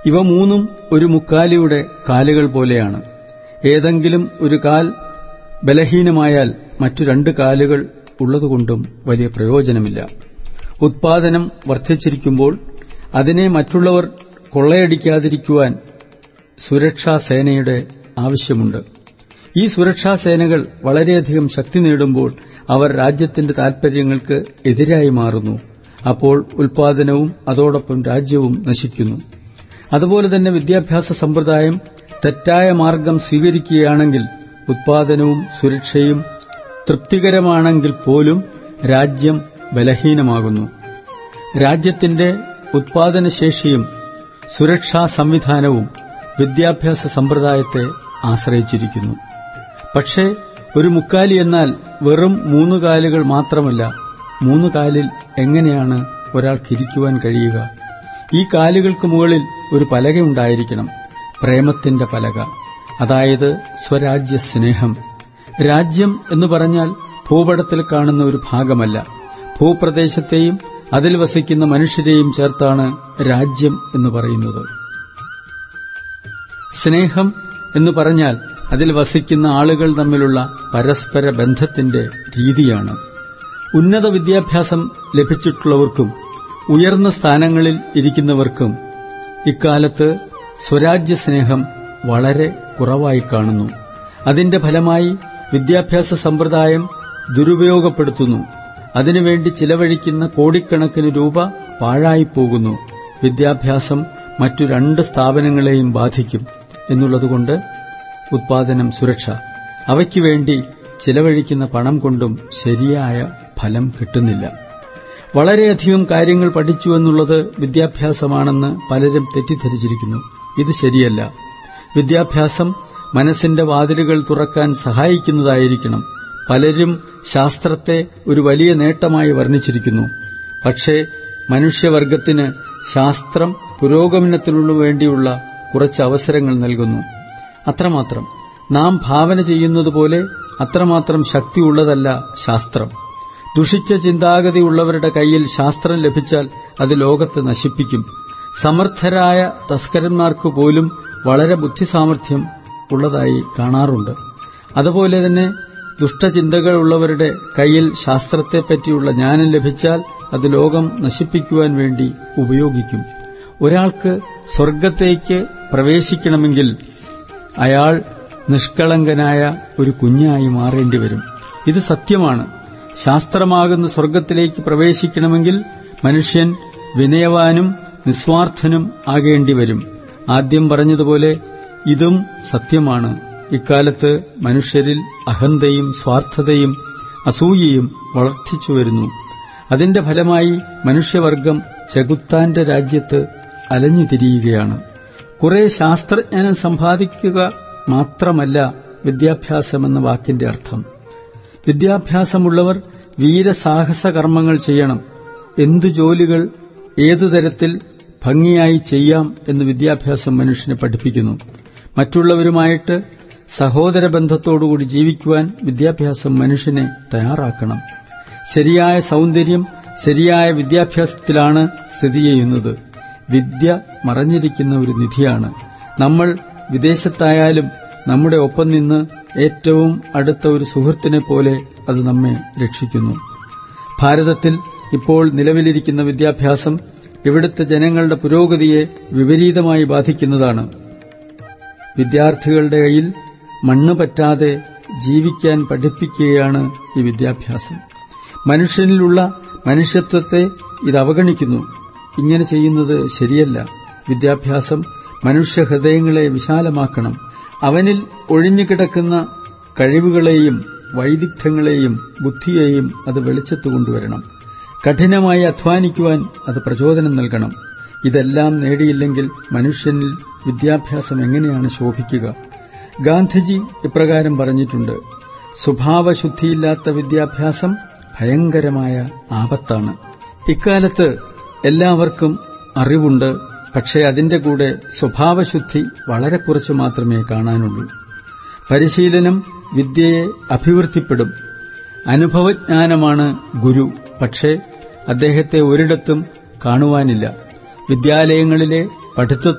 ഇവ മൂന്നും ഒരു മുക്കാലിയുടെ കാലുകൾ പോലെയാണ് ഏതെങ്കിലും ഒരു കാൽ ബലഹീനമായാൽ മറ്റു രണ്ട് കാലുകൾ ഉള്ളതുകൊണ്ടും വലിയ പ്രയോജനമില്ല ഉത്പാദനം വർദ്ധിച്ചിരിക്കുമ്പോൾ അതിനെ മറ്റുള്ളവർ കൊള്ളയടിക്കാതിരിക്കുവാൻ സുരക്ഷാ സേനയുടെ ആവശ്യമുണ്ട് ഈ സുരക്ഷാ സേനകൾ വളരെയധികം ശക്തി നേടുമ്പോൾ അവർ രാജ്യത്തിന്റെ താൽപര്യങ്ങൾക്ക് എതിരായി മാറുന്നു അപ്പോൾ ഉൽപാദനവും അതോടൊപ്പം രാജ്യവും നശിക്കുന്നു അതുപോലെ തന്നെ വിദ്യാഭ്യാസ സമ്പ്രദായം തെറ്റായ മാർഗം സ്വീകരിക്കുകയാണെങ്കിൽ ഉത്പാദനവും സുരക്ഷയും തൃപ്തികരമാണെങ്കിൽ പോലും രാജ്യം ബലഹീനമാകുന്നു രാജ്യത്തിന്റെ ഉത്പാദനശേഷിയും സുരക്ഷാ സംവിധാനവും വിദ്യാഭ്യാസ സമ്പ്രദായത്തെ ആശ്രയിച്ചിരിക്കുന്നു പക്ഷേ ഒരു മുക്കാലി എന്നാൽ വെറും മൂന്നു കാലുകൾ മാത്രമല്ല മൂന്നു കാലിൽ എങ്ങനെയാണ് ഒരാൾക്ക് ഇരിക്കുവാൻ കഴിയുക ഈ കാലുകൾക്ക് മുകളിൽ ഒരു പലകയുണ്ടായിരിക്കണം പ്രേമത്തിന്റെ പലക അതായത് സ്വരാജ്യ സ്നേഹം രാജ്യം എന്ന് പറഞ്ഞാൽ ഭൂപടത്തിൽ കാണുന്ന ഒരു ഭാഗമല്ല ഭൂപ്രദേശത്തെയും അതിൽ വസിക്കുന്ന മനുഷ്യരെയും ചേർത്താണ് രാജ്യം എന്ന് പറയുന്നത് സ്നേഹം എന്ന് പറഞ്ഞാൽ അതിൽ വസിക്കുന്ന ആളുകൾ തമ്മിലുള്ള പരസ്പര ബന്ധത്തിന്റെ രീതിയാണ് ഉന്നത വിദ്യാഭ്യാസം ലഭിച്ചിട്ടുള്ളവർക്കും ഉയർന്ന സ്ഥാനങ്ങളിൽ ഇരിക്കുന്നവർക്കും ഇക്കാലത്ത് സ്വരാജ്യ സ്നേഹം വളരെ കുറവായി കാണുന്നു അതിന്റെ ഫലമായി വിദ്യാഭ്യാസ സമ്പ്രദായം ദുരുപയോഗപ്പെടുത്തുന്നു അതിനുവേണ്ടി ചിലവഴിക്കുന്ന കോടിക്കണക്കിന് രൂപ പാഴായിപ്പോകുന്നു വിദ്യാഭ്യാസം മറ്റു രണ്ട് സ്ഥാപനങ്ങളെയും ബാധിക്കും എന്നുള്ളതുകൊണ്ട് ഉത്പാദനം സുരക്ഷ അവയ്ക്കു വേണ്ടി ചിലവഴിക്കുന്ന പണം കൊണ്ടും ശരിയായ ഫലം കിട്ടുന്നില്ല വളരെയധികം കാര്യങ്ങൾ പഠിച്ചു എന്നുള്ളത് വിദ്യാഭ്യാസമാണെന്ന് പലരും തെറ്റിദ്ധരിച്ചിരിക്കുന്നു ഇത് ശരിയല്ല വിദ്യാഭ്യാസം മനസ്സിന്റെ വാതിലുകൾ തുറക്കാൻ സഹായിക്കുന്നതായിരിക്കണം പലരും ശാസ്ത്രത്തെ ഒരു വലിയ നേട്ടമായി വർണ്ണിച്ചിരിക്കുന്നു പക്ഷേ മനുഷ്യവർഗത്തിന് ശാസ്ത്രം പുരോഗമനത്തിനു വേണ്ടിയുള്ള കുറച്ച് അവസരങ്ങൾ നൽകുന്നു അത്രമാത്രം നാം ഭാവന ചെയ്യുന്നതുപോലെ അത്രമാത്രം ശക്തിയുള്ളതല്ല ശാസ്ത്രം ദുഷിച്ച ചിന്താഗതിയുള്ളവരുടെ കയ്യിൽ ശാസ്ത്രം ലഭിച്ചാൽ അത് ലോകത്തെ നശിപ്പിക്കും സമർത്ഥരായ തസ്കരന്മാർക്ക് പോലും വളരെ ബുദ്ധിസാമർഥ്യം ഉള്ളതായി കാണാറുണ്ട് അതുപോലെ തന്നെ ദുഷ്ടചിന്തകളുള്ളവരുടെ കയ്യിൽ ശാസ്ത്രത്തെപ്പറ്റിയുള്ള ജ്ഞാനം ലഭിച്ചാൽ അത് ലോകം നശിപ്പിക്കുവാൻ വേണ്ടി ഉപയോഗിക്കും ഒരാൾക്ക് സ്വർഗത്തേക്ക് പ്രവേശിക്കണമെങ്കിൽ അയാൾ നിഷ്കളങ്കനായ ഒരു കുഞ്ഞായി മാറേണ്ടി വരും ഇത് സത്യമാണ് ശാസ്ത്രമാകുന്ന സ്വർഗത്തിലേക്ക് പ്രവേശിക്കണമെങ്കിൽ മനുഷ്യൻ വിനയവാനും നിസ്വാർത്ഥനും ആകേണ്ടി വരും ആദ്യം പറഞ്ഞതുപോലെ ഇതും സത്യമാണ് ഇക്കാലത്ത് മനുഷ്യരിൽ അഹന്തയും സ്വാർത്ഥതയും അസൂയയും വളർത്തിച്ചു വരുന്നു അതിന്റെ ഫലമായി മനുഷ്യവർഗം ചെകുത്താന്റെ രാജ്യത്ത് അലഞ്ഞു തിരിയുകയാണ് കുറെ ശാസ്ത്രജ്ഞാനം സമ്പാദിക്കുക മാത്രമല്ല വിദ്യാഭ്യാസമെന്ന വാക്കിന്റെ അർത്ഥം വിദ്യാഭ്യാസമുള്ളവർ വീരസാഹസ കർമ്മങ്ങൾ ചെയ്യണം എന്തു ജോലികൾ ഏതു തരത്തിൽ ഭംഗിയായി ചെയ്യാം എന്ന് വിദ്യാഭ്യാസം മനുഷ്യനെ പഠിപ്പിക്കുന്നു മറ്റുള്ളവരുമായിട്ട് സഹോദര ബന്ധത്തോടുകൂടി ജീവിക്കുവാൻ വിദ്യാഭ്യാസം മനുഷ്യനെ തയ്യാറാക്കണം ശരിയായ സൗന്ദര്യം ശരിയായ വിദ്യാഭ്യാസത്തിലാണ് സ്ഥിതി ചെയ്യുന്നത് വിദ്യ മറഞ്ഞിരിക്കുന്ന ഒരു നിധിയാണ് നമ്മൾ വിദേശത്തായാലും നമ്മുടെ ഒപ്പം നിന്ന് ഏറ്റവും അടുത്ത ഒരു സുഹൃത്തിനെ പോലെ അത് നമ്മെ രക്ഷിക്കുന്നു ഭാരതത്തിൽ ഇപ്പോൾ നിലവിലിരിക്കുന്ന വിദ്യാഭ്യാസം ഇവിടുത്തെ ജനങ്ങളുടെ പുരോഗതിയെ വിപരീതമായി ബാധിക്കുന്നതാണ് വിദ്യാർത്ഥികളുടെ കയ്യിൽ മണ്ണ് പറ്റാതെ ജീവിക്കാൻ പഠിപ്പിക്കുകയാണ് ഈ വിദ്യാഭ്യാസം മനുഷ്യനിലുള്ള മനുഷ്യത്വത്തെ ഇത് അവഗണിക്കുന്നു ഇങ്ങനെ ചെയ്യുന്നത് ശരിയല്ല വിദ്യാഭ്യാസം മനുഷ്യഹൃദയങ്ങളെ വിശാലമാക്കണം അവനിൽ ഒഴിഞ്ഞുകിടക്കുന്ന കഴിവുകളെയും വൈദഗ്ധ്യങ്ങളെയും ബുദ്ധിയെയും അത് വെളിച്ചത്ത് കൊണ്ടുവരണം കഠിനമായി അധ്വാനിക്കുവാൻ അത് പ്രചോദനം നൽകണം ഇതെല്ലാം നേടിയില്ലെങ്കിൽ മനുഷ്യനിൽ വിദ്യാഭ്യാസം എങ്ങനെയാണ് ശോഭിക്കുക ഗാന്ധിജി ഇപ്രകാരം പറഞ്ഞിട്ടുണ്ട് സ്വഭാവശുദ്ധിയില്ലാത്ത വിദ്യാഭ്യാസം ഭയങ്കരമായ ആപത്താണ് ഇക്കാലത്ത് എല്ലാവർക്കും അറിവുണ്ട് പക്ഷേ അതിന്റെ കൂടെ സ്വഭാവശുദ്ധി വളരെ കുറച്ച് മാത്രമേ കാണാനുള്ളൂ പരിശീലനം വിദ്യയെ അഭിവൃദ്ധിപ്പെടും അനുഭവജ്ഞാനമാണ് ഗുരു പക്ഷേ അദ്ദേഹത്തെ ഒരിടത്തും കാണുവാനില്ല വിദ്യാലയങ്ങളിലെ പഠിത്ത